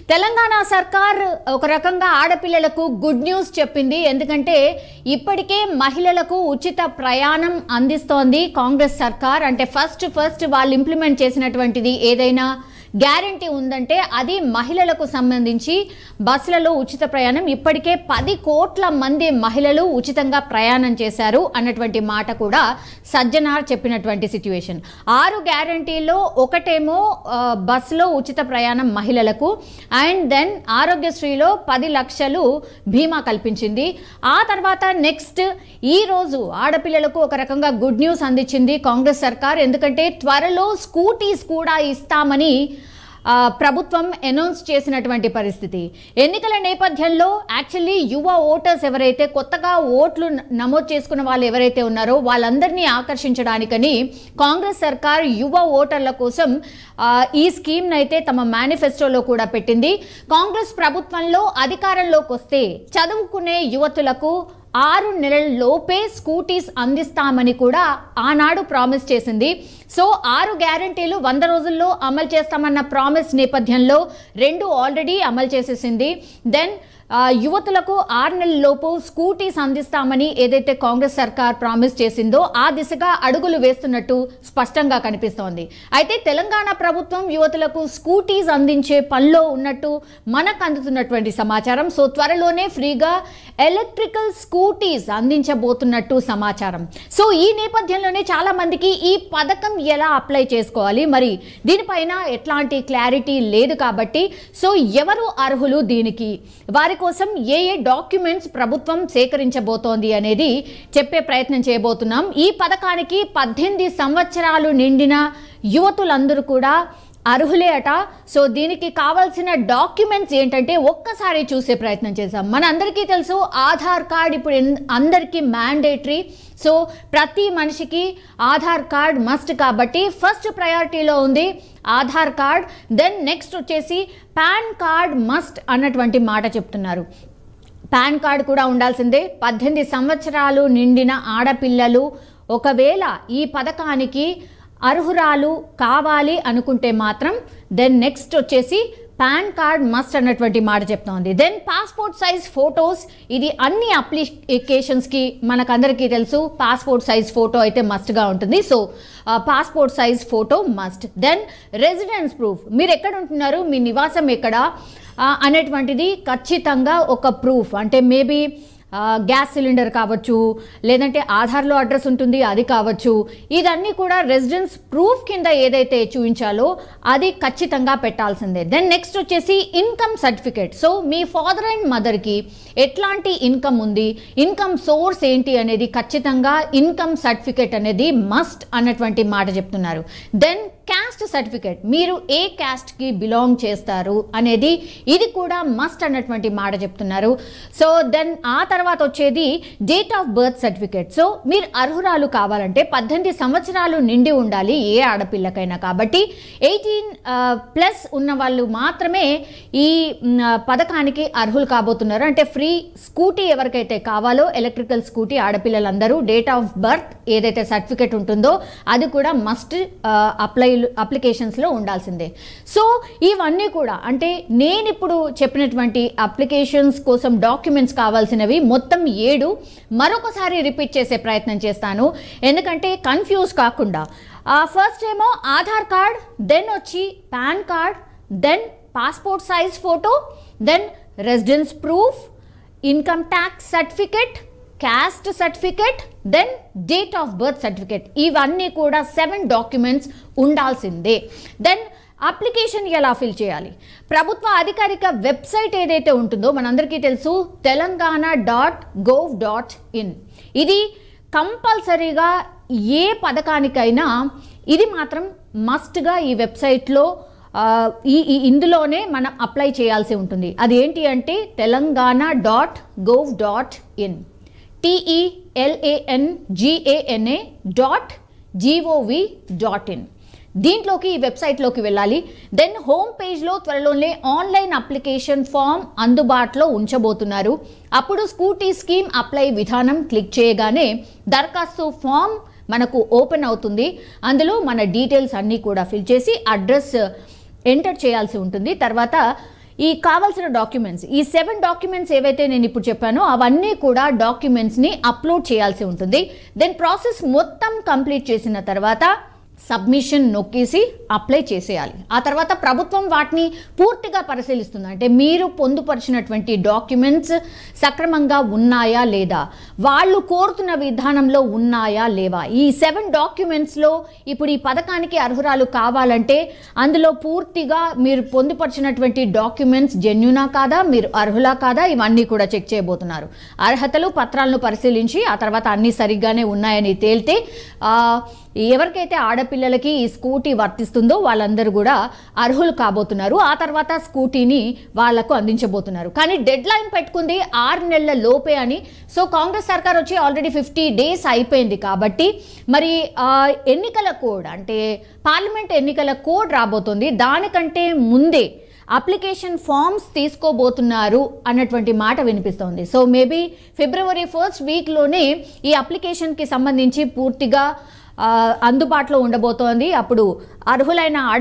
తెలంగాణ సర్కార్ ఒక రకంగా ఆడపిల్లలకు గుడ్ న్యూస్ చెప్పింది ఎందుకంటే ఇప్పటికే మహిళలకు ఉచిత ప్రయాణం అందిస్తోంది కాంగ్రెస్ సర్కార్ అంటే ఫస్ట్ ఫస్ట్ వాళ్ళు ఇంప్లిమెంట్ చేసినటువంటిది ఏదైనా గ్యారంటీ ఉందంటే అది మహిళలకు సంబంధించి బస్సులలో ఉచిత ప్రయాణం ఇప్పటికే పది కోట్ల మంది మహిళలు ఉచితంగా ప్రయాణం చేశారు అన్నటువంటి మాట కూడా సజ్జనార్ చెప్పినటువంటి సిచ్యువేషన్ ఆరు గ్యారంటీలో ఒకటేమో ఆ, బస్సులో ఉచిత ప్రయాణం మహిళలకు అండ్ దెన్ ఆరోగ్యశ్రీలో పది లక్షలు బీమా కల్పించింది ఆ తర్వాత నెక్స్ట్ ఈ రోజు ఆడపిల్లలకు ఒక రకంగా గుడ్ న్యూస్ అందించింది కాంగ్రెస్ సర్కార్ ఎందుకంటే త్వరలో స్కూటీస్ కూడా ఇస్తామని ఆ, ప్రభుత్వం అనౌన్స్ చేసినటువంటి పరిస్థితి ఎన్నికల నేపథ్యంలో యాక్చువల్లీ యువ ఓటర్స్ ఎవరైతే కొత్తగా ఓట్లు న- నమోదు చేసుకున్న వాళ్ళు ఎవరైతే ఉన్నారో వాళ్ళందరినీ ఆకర్షించడానికని కాంగ్రెస్ సర్కార్ యువ ఓటర్ల కోసం ఆ, ఈ స్కీమ్ను అయితే తమ మేనిఫెస్టోలో కూడా పెట్టింది కాంగ్రెస్ ప్రభుత్వంలో అధికారంలోకి వస్తే చదువుకునే యువతులకు ఆరు నెలల లోపే స్కూటీస్ అందిస్తామని కూడా ఆనాడు ప్రామిస్ చేసింది సో ఆరు గ్యారంటీలు వంద రోజుల్లో అమలు చేస్తామన్న ప్రామిస్ నేపథ్యంలో రెండు ఆల్రెడీ అమలు చేసేసింది దెన్ ఆ, యువతులకు ఆరు నెలల లోపు స్కూటీస్ అందిస్తామని ఏదైతే కాంగ్రెస్ సర్కార్ ప్రామిస్ చేసిందో ఆ దిశగా అడుగులు వేస్తున్నట్టు స్పష్టంగా కనిపిస్తోంది అయితే తెలంగాణ ప్రభుత్వం యువతులకు స్కూటీస్ అందించే పనిలో ఉన్నట్టు మనకు అందుతున్నటువంటి సమాచారం సో త్వరలోనే ఫ్రీగా ఎలక్ట్రికల్ స్కూటీస్ అందించబోతున్నట్టు సమాచారం సో ఈ నేపథ్యంలోనే చాలా మందికి ఈ పథకం ఎలా అప్లై చేసుకోవాలి మరి దీనిపైన ఎట్లాంటి క్లారిటీ లేదు కాబట్టి సో ఎవరు అర్హులు దీనికి వారి కోసం ఏ ఏ డాక్యుమెంట్స్ ప్రభుత్వం సేకరించబోతోంది అనేది చెప్పే ప్రయత్నం చేయబోతున్నాం ఈ పథకానికి పద్దెనిమిది సంవత్సరాలు నిండిన యువతులందరూ కూడా అర్హులే అట సో దీనికి కావాల్సిన డాక్యుమెంట్స్ ఏంటంటే ఒక్కసారి చూసే ప్రయత్నం చేసాం మన అందరికీ తెలుసు ఆధార్ కార్డ్ ఇప్పుడు ఎన్- అందరికీ మ్యాండేటరీ సో ప్రతి మనిషికి ఆధార్ కార్డ్ మస్ట్ కాబట్టి ఫస్ట్ ప్రయారిటీలో ఉంది ఆధార్ కార్డ్ దెన్ నెక్స్ట్ వచ్చేసి పాన్ కార్డ్ మస్ట్ అన్నటువంటి మాట చెప్తున్నారు పాన్ కార్డ్ కూడా ఉండాల్సిందే పద్దెనిమిది సంవత్సరాలు నిండిన ఆడపిల్లలు ఒకవేళ ఈ పథకానికి అర్హురాలు కావాలి అనుకుంటే మాత్రం దెన్ నెక్స్ట్ వచ్చేసి పాన్ కార్డ్ మస్ట్ అన్నటువంటి మాట చెప్తోంది దెన్ పాస్పోర్ట్ సైజ్ ఫొటోస్ ఇది అన్ని అప్లికేషన్స్కి మనకందరికీ తెలుసు పాస్పోర్ట్ సైజ్ ఫోటో అయితే మస్ట్గా ఉంటుంది so passport size photo must then residence proof మీరు ఎక్కడ ఉంటున్నారు మీ నివాసం ఎక్కడ ఆ, అనేటువంటిది ఖచ్చితంగా ఒక ప్రూఫ్ అంటే మేబీ గ్యాస్ సిలిండర్ కావచ్చు లేదంటే ఆధార్లో అడ్రస్ ఉంటుంది అది కావచ్చు ఇదన్నీ కూడా రెసిడెన్స్ ప్రూఫ్ కింద ఏదైతే చూపించాలో అది ఖచ్చితంగా పెట్టాల్సిందే దెన్ నెక్స్ట్ వచ్చేసి ఇన్కమ్ సర్టిఫికేట్ సో మీ ఫాదర్ అండ్ మదర్కి ఎట్లాంటి ఇన్కమ్ ఉంది ఇన్కమ్ సోర్స్ ఏంటి అనేది ఖచ్చితంగా ఇన్కమ్ సర్టిఫికేట్ అనేది మస్ట్ అన్నటువంటి మాట చెప్తున్నారు దెన్ క్యాస్ట్ సర్టిఫికేట్ మీరు ఏ క్యాస్ట్కి బిలాంగ్ చేస్తారు అనేది ఇది కూడా మస్ట్ అన్నటువంటి మాట చెప్తున్నారు సో దెన్ ఆ తర్వాత వచ్చేది date of birth certificate so మీరు అర్హురాలు కావాలంటే పద్దెనిమిది సంవత్సరాలు నిండి ఉండాలి ఏ ఆడపిల్లకైనా కాబట్టి ఎయిటీన్ ప్లస్ ఉన్న వాళ్ళు మాత్రమే ఈ మ్, ఆ, పథకానికి అర్హులు కాబోతున్నారు అంటే ఫ్రీ స్కూటీ ఎవరికైతే కావాలో ఎలక్ట్రికల్ స్కూటీ ఆడపిల్లలందరూ డేట్ ఆఫ్ బర్త్ ఏదైతే సర్టిఫికేట్ ఉంటుందో అది కూడా మస్ట్ అప్లై అప్లికేషన్స్లో ఉండాల్సిందే సో ఇవన్నీ కూడా అంటే నేను ఇప్పుడు చెప్పినటువంటి అప్లికేషన్స్ కోసం డాక్యుమెంట్స్ కావాల్సినవి మొత్తం ఏడు మరొకసారి రిపీట్ చేసే ప్రయత్నం చేస్తాను ఎందుకంటే కన్ఫ్యూజ్ కాకుండా ఫస్ట్ ఏమో ఆధార్ కార్డ్ దెన్ వచ్చి PAN card then passport size photo then residence proof income tax certificate caste certificate then date of birth certificate ఇవన్నీ కూడా సెవెన్ డాక్యుమెంట్స్ ఉండాల్సిందే దెన్ అప్లికేషన్ ఎలా ఫిల్ చేయాలి ప్రభుత్వ అధికారిక వెబ్సైట్ ఏదైతే ఉంటుందో మనందరికీ తెలుసు Telangana dot gov dot in ఇది కంపల్సరీగా ఏ పథకానికైనా ఇది మాత్రం మస్ట్గా ఈ వెబ్సైట్లో ఆ, ఈ ఈ ఇందులోనే మనం అప్లై చేయాల్సి ఉంటుంది అది ఏంటి అంటే Telangana dot gov dot in T E L A N G A N A dot G O V dot in దీంట్లోకి ఈ వెబ్సైట్లోకి వెళ్ళాలి దెన్ హోమ్ పేజ్లో త్వరలోనే ఆన్లైన్ అప్లికేషన్ ఫామ్ అందుబాటులో ఉంచబోతున్నారు అప్పుడు స్కూటీ స్కీమ్ అప్లై విధానం క్లిక్ చేయగానే దరఖాస్తు ఫామ్ మనకు ఓపెన్ అవుతుంది అందులో మన డీటెయిల్స్ అన్నీ కూడా ఫిల్ చేసి అడ్రస్ ఎంటర్ చేయాల్సి ఉంటుంది తర్వాత ఈ కావాల్సిన డాక్యుమెంట్స్ ఈ సెవెన్ డాక్యుమెంట్స్ ఏవైతే నేను ఇప్పుడు చెప్పానో అవన్నీ కూడా డాక్యుమెంట్స్ని అప్లోడ్ చేయాల్సి ఉంటుంది దెన్ ప్రాసెస్ మొత్తం కంప్లీట్ చేసిన తర్వాత సబ్మిషన్ నొక్కేసి అప్లై చేసేయాలి ఆ తర్వాత ప్రభుత్వం వాటిని పూర్తిగా పరిశీలిస్తుంది అంటే మీరు పొందుపరిచినటువంటి డాక్యుమెంట్స్ సక్రమంగా ఉన్నాయా లేదా వాళ్ళు కోరుతున్న విధానంలో ఉన్నాయా లేవా ఈ సెవెన్ డాక్యుమెంట్స్లో ఇప్పుడు ఈ పథకానికి అర్హురాలు కావాలంటే అందులో పూర్తిగా మీరు పొందుపరిచినటువంటి డాక్యుమెంట్స్ జెన్యునా కాదా మీరు అర్హులా కాదా ఇవన్నీ కూడా చెక్ చేయబోతున్నారు అర్హతలు పత్రాలను పరిశీలించి ఆ తర్వాత అన్నీ సరిగ్గానే ఉన్నాయని తేలితే ఆ, ఎవరికైతే ఆడపిల్లలకి ఈ స్కూటీ వర్తిస్తుందో వాళ్ళందరూ కూడా అర్హులు కాబోతున్నారు ఆ తర్వాత స్కూటీని వాళ్లకు అందించబోతున్నారు కానీ డెడ్ లైన్ పెట్టుకుంది ఆరు నెలల లోపే అని సో కాంగ్రెస్ సర్కార్ వచ్చి ఆల్రెడీ ఫిఫ్టీ డేస్ అయిపోయింది కాబట్టి మరి ఆ, ఎన్నికల కోడ్ అంటే పార్లమెంట్ ఎన్నికల కోడ్ రాబోతుంది దానికంటే ముందే అప్లికేషన్ ఫామ్స్ తీసుకోబోతున్నారు అన్నటువంటి మాట వినిపిస్తోంది సో మేబీ ఫిబ్రవరి ఫస్ట్ వీక్లోనే ఈ అప్లికేషన్కి సంబంధించి పూర్తిగా ఆ, అందుబాటులో ఉండబోతోంది అప్పుడు అర్హులైన